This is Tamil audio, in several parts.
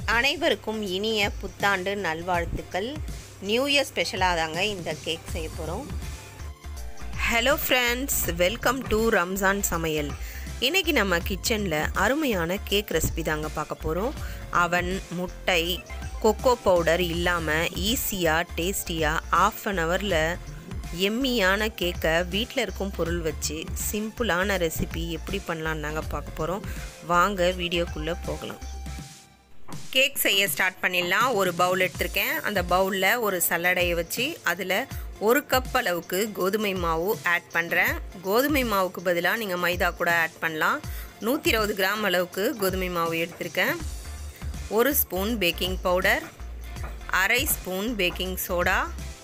அனைவருக்கும் இனிய புத்தாண்டு நல்வாழ்த்துக்கள் நியூ இயர் ஸ்பெஷலாக தாங்க இந்த கேக் செய்ய போகிறோம் hello friends welcome to Ramzan சமையல் இன்றைக்கி நம்ம கிச்சனில் அருமையான கேக் ரெசிபி தாங்க பார்க்க போகிறோம் அவன் முட்டை கொக்கோ பவுடர் இல்லாமல் ஈஸியாக டேஸ்டியாக ஆஃப் அன் ஹவரில் எம்மியான கேக்கை வீட்டில் இருக்கும் பொருள் வச்சு சிம்பிளான ரெசிபி எப்படி பண்ணலான்னு நாங்கள் பார்க்க போகிறோம் வாங்க வீடியோக்குள்ளே போகலாம் கேக் செய்ய ஸ்டார்ட் பண்ணிடலாம் ஒரு பவுல் எடுத்திருக்கேன் அந்த பவுலில் ஒரு சல்லடையை வச்சு அதில் ஒரு கப் அளவுக்கு கோதுமை மாவு ஆட் பண்ணுறேன் கோதுமை மாவுக்கு பதிலாக நீங்கள் மைதா கூட ஆட் பண்ணலாம் நூற்றி இருபது கிராம் அளவுக்கு கோதுமை மாவு எடுத்திருக்கேன் ஒரு ஸ்பூன் பேக்கிங் பவுடர் அரை ஸ்பூன் பேக்கிங் சோடா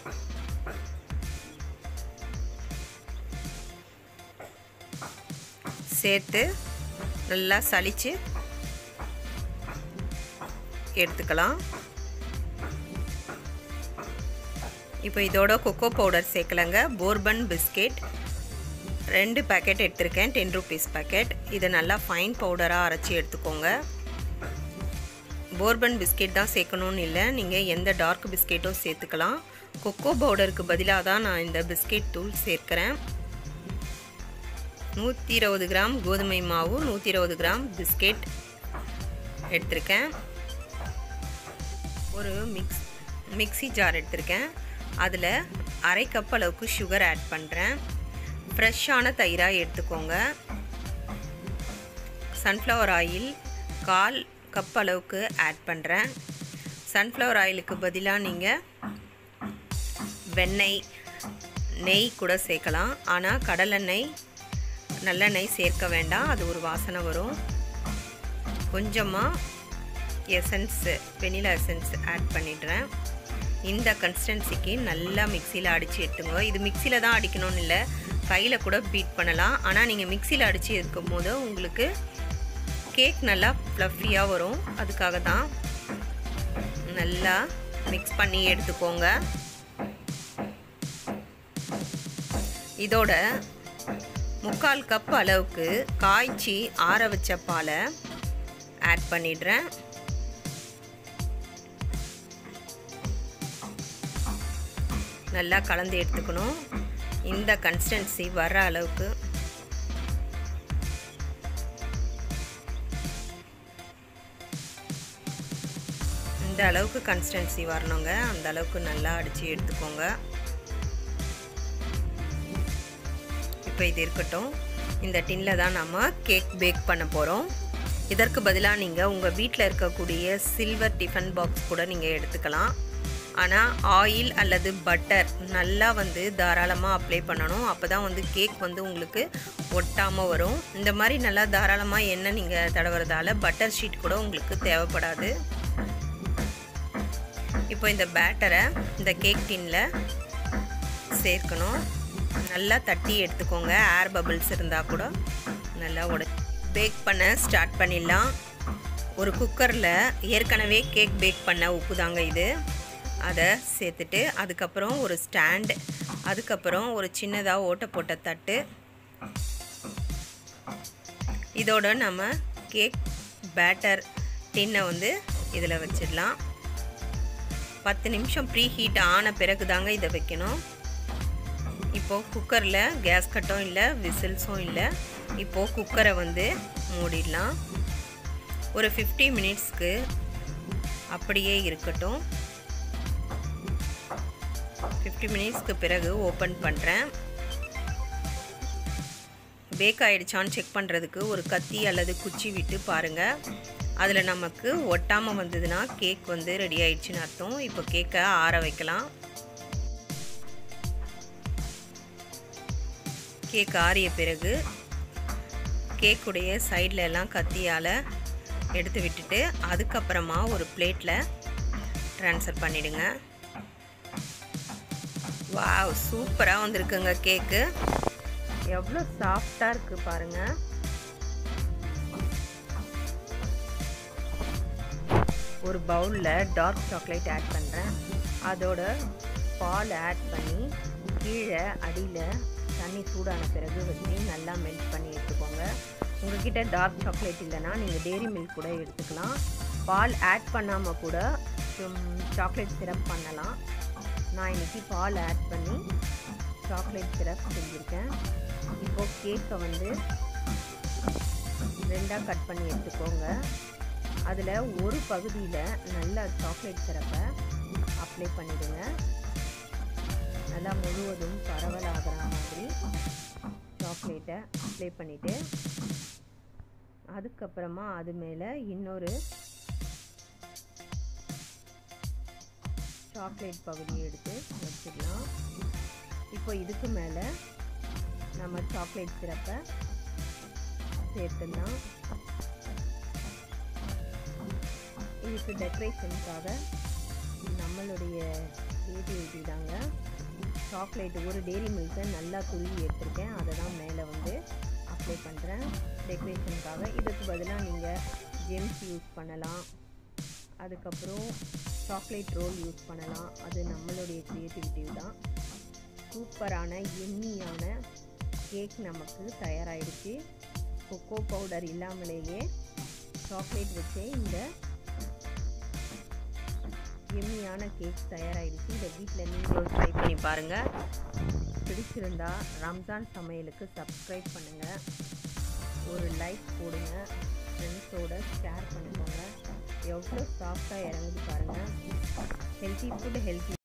சேர்த்து நல்லா சலித்து எடுத்துக்கலாம் இப்போ இதோட கொக்கோ பவுடர் சேர்க்கலங்க போர்பன் பிஸ்கெட் ரெண்டு பேக்கெட் எடுத்திருக்கேன் டென் ருபீஸ் பேக்கெட் இதை நல்லா ஃபைன் பவுடராக அரைச்சி எடுத்துக்கோங்க போர்பன் பிஸ்கெட் தான் சேர்க்கணும்னு இல்லை நீங்கள் எந்த டார்க் பிஸ்கெட்டும் சேர்த்துக்கலாம் கொக்கோ பவுடருக்கு பதிலாக தான் நான் இந்த பிஸ்கெட் தூள் சேர்க்குறேன் நூற்றி இருபது கிராம் கோதுமை மாவு நூற்றி இருபது கிராம் பிஸ்கெட் எடுத்திருக்கேன் ஒரு மிக்ஸ் மிக்ஸி ஜார் எடுத்திருக்கேன் அதில் அரை கப் அளவுக்கு சுகர் ஆட் பண்ணுறேன் ஃப்ரெஷ்ஷான தயிராக எடுத்துக்கோங்க சன்ஃப்ளவர் ஆயில் கால் கப் அளவுக்கு ஆட் பண்ணுறேன் சன்ஃப்ளவர் ஆயிலுக்கு பதிலாக நீங்கள் வெண்ணெய் நெய் கூட சேர்க்கலாம் ஆனால் கடலெண்ணெய் நல்லெண்ணெய் சேர்க்க வேண்டாம் அது ஒரு வாசனை வரும் கொஞ்சமாக எசன்ஸு வெனிலா எசன்ஸ் ஆட் பண்ணிடுறேன் இந்த கன்சிஸ்டன்சிக்கு நல்லா மிக்சியில் அடித்து எடுத்துங்க இது மிக்சியில் தான் அடிக்கணும்னு இல்லை கையில் கூட பீட் பண்ணலாம் ஆனால் நீங்கள் மிக்சியில் அடித்து இருக்கும் போது உங்களுக்கு கேக் நல்லா ஃப்ளஃபியாக வரும் அதுக்காக தான் நல்லா மிக்ஸ் பண்ணி எடுத்துக்கோங்க இதோட முக்கால் கப் அளவுக்கு காய்ச்சி ஆற வச்ச பாலை ஆட் பண்ணிடுறேன் நல்லா கலந்து எடுத்துக்கணும் இந்த கன்சிஸ்டன்சி வர்ற அளவுக்கு இந்த அளவுக்கு கன்சிஸ்டன்சி வரணுங்க அந்த அளவுக்கு நல்லா அடித்து எடுத்துக்கோங்க இப்போ இது இருக்கட்டும் இந்த டின்னில் தான் நம்ம கேக் பேக் பண்ண போகிறோம் இதற்கு பதிலாக நீங்கள் உங்கள் வீட்டில் இருக்கக்கூடிய சில்வர் டிஃபன் பாக்ஸ் கூட நீங்கள் எடுத்துக்கலாம் ஆனால் ஆயில் அல்லது பட்டர் நல்லா வந்து தாராளமாக அப்ளை பண்ணணும் அப்போ தான் வந்து கேக் வந்து உங்களுக்கு ஒட்டாமல் வரும் இந்த மாதிரி நல்லா தாராளமாக எண்ணெய் நீங்கள் தடவுறதால பட்டர் ஷீட் கூட உங்களுக்கு தேவைப்படாது இப்போ இந்த பேட்டரை இந்த கேக் டின்னில் சேர்க்கணும் நல்லா தட்டி எடுத்துக்கோங்க ஏர் பபிள்ஸ் இருந்தால் கூட நல்லா உட பேக் பண்ண ஸ்டார்ட் பண்ணிடலாம் ஒரு குக்கரில் ஏற்கனவே கேக் பேக் பண்ண உப்பு தாங்க இது அதை சேர்த்துட்டு அதுக்கப்புறம் ஒரு ஸ்டாண்ட் அதுக்கப்புறம் ஒரு சின்னதாக ஓட்ட போட்ட தட்டு இதோட நம்ம கேக் பேட்டர் டின்னை வந்து இதில் வச்சிடலாம் பத்து நிமிஷம் ப்ரீ ஹீட் ஆன பிறகு தாங்க இதை வைக்கணும் இப்போது குக்கரில் கேஸ் கட்டும் இல்லை விசில்ஸும் இல்லை இப்போது குக்கரை வந்து மூடிடலாம் ஒரு ஃபிஃப்டி மினிட்ஸ்க்கு அப்படியே இருக்கட்டும் ஃபிஃப்டி மினிட்ஸ்க்கு பிறகு ஓப்பன் பண்ணுறேன் பேக் ஆகிடுச்சான்னு செக் பண்ணுறதுக்கு ஒரு கத்தி அல்லது குச்சி விட்டு பாருங்கள் அதில் நமக்கு ஒட்டாமல் வந்ததுன்னா கேக் வந்து ரெடி ஆயிடுச்சுன்னு அர்த்தம் இப்போ கேக்கை ஆற வைக்கலாம் கேக் ஆறிய பிறகு கேக்குடைய சைடில் எல்லாம் கத்தியால் எடுத்து விட்டுட்டு அதுக்கப்புறமா ஒரு பிளேட்டில் ட்ரான்ஸ்ஃபர் பண்ணிவிடுங்க வாவ் சூப்பராக வந்திருக்குங்க கேக்கு எவ்வளோ சாஃப்டாக இருக்குது பாருங்கள் ஒரு பவுலில் டார்க் சாக்லேட் ஆட் பண்ணுறேன் அதோட பால் ஆட் பண்ணி கீழே அடியில் தண்ணி சூடான பிறகு வச்சு நல்லா மெல்ட் பண்ணி எடுத்துக்கோங்க உங்ககிட்ட டார்க் சாக்லேட் இல்லைன்னா நீங்கள் டேரி மில்க் கூட எடுத்துக்கலாம் பால் ஆட் பண்ணாமல் கூட சாக்லேட் சிரப் பண்ணலாம் நான் இன்றைக்கி பால் ஆட் பண்ணி சாக்லேட் சிரப் செஞ்சுருக்கேன் இப்போது கேக்கை வந்து ரெண்டாக கட் பண்ணி எடுத்துக்கோங்க அதில் ஒரு பகுதியில் நல்ல சாக்லேட் சிரப்பை அப்ளை பண்ணிவிடுங்க நல்லா முழுவதும் பரவலாகிற மாதிரி சாக்லேட்டை அப்ளை பண்ணிவிட்டு அதுக்கப்புறமா அது மேலே இன்னொரு சாக்லேட் பகுதியை எடுத்து வச்சுக்கலாம் இப்போ இதுக்கு மேலே நம்ம சாக்லேட் சிரப்பை சேர்த்துடலாம் இதுக்கு டெக்கரேஷனுக்காக நம்மளுடைய கிரியேட்டிவிட்டி தாங்க சாக்லேட் ஒரு டெய்ரி மில்க்கை நல்லா துருவி எடுத்திருக்கேன் அதை தான் மேலே வந்து அப்ளை பண்ணுறேன் டெக்கரேஷனுக்காக இதுக்கு பதிலாக நீங்கள் ஜெம்ஸ் யூஸ் பண்ணலாம் அதுக்கப்புறம் சாக்லேட் ரோல் யூஸ் பண்ணலாம் அது நம்மளுடைய க்ரியேட்டிவிட்டி தான் சூப்பரான எம்மியான கேக் நமக்கு தயாராகிடுச்சு கொக்கோ பவுடர் இல்லாமலேயே சாக்லேட் வச்சே இந்த எம்மியான கேக் தயாராகிடுச்சு இதை வீட்டில் நீங்களும் ட்ரை பண்ணி பாருங்கள் பிடிச்சிருந்தா ரம்ஜான் சமையலுக்கு சப்ஸ்கிரைப் பண்ணுங்கள் ஒரு லைக் போடுங்க ஃப்ரெண்ட்ஸோட ஷேர் பண்ணிக்கோங்க எவ்வளோ சாஃப்டாக இறங்குது பாருங்கள் ஹெல்த்தி ஃபுட் ஹெல்த்தி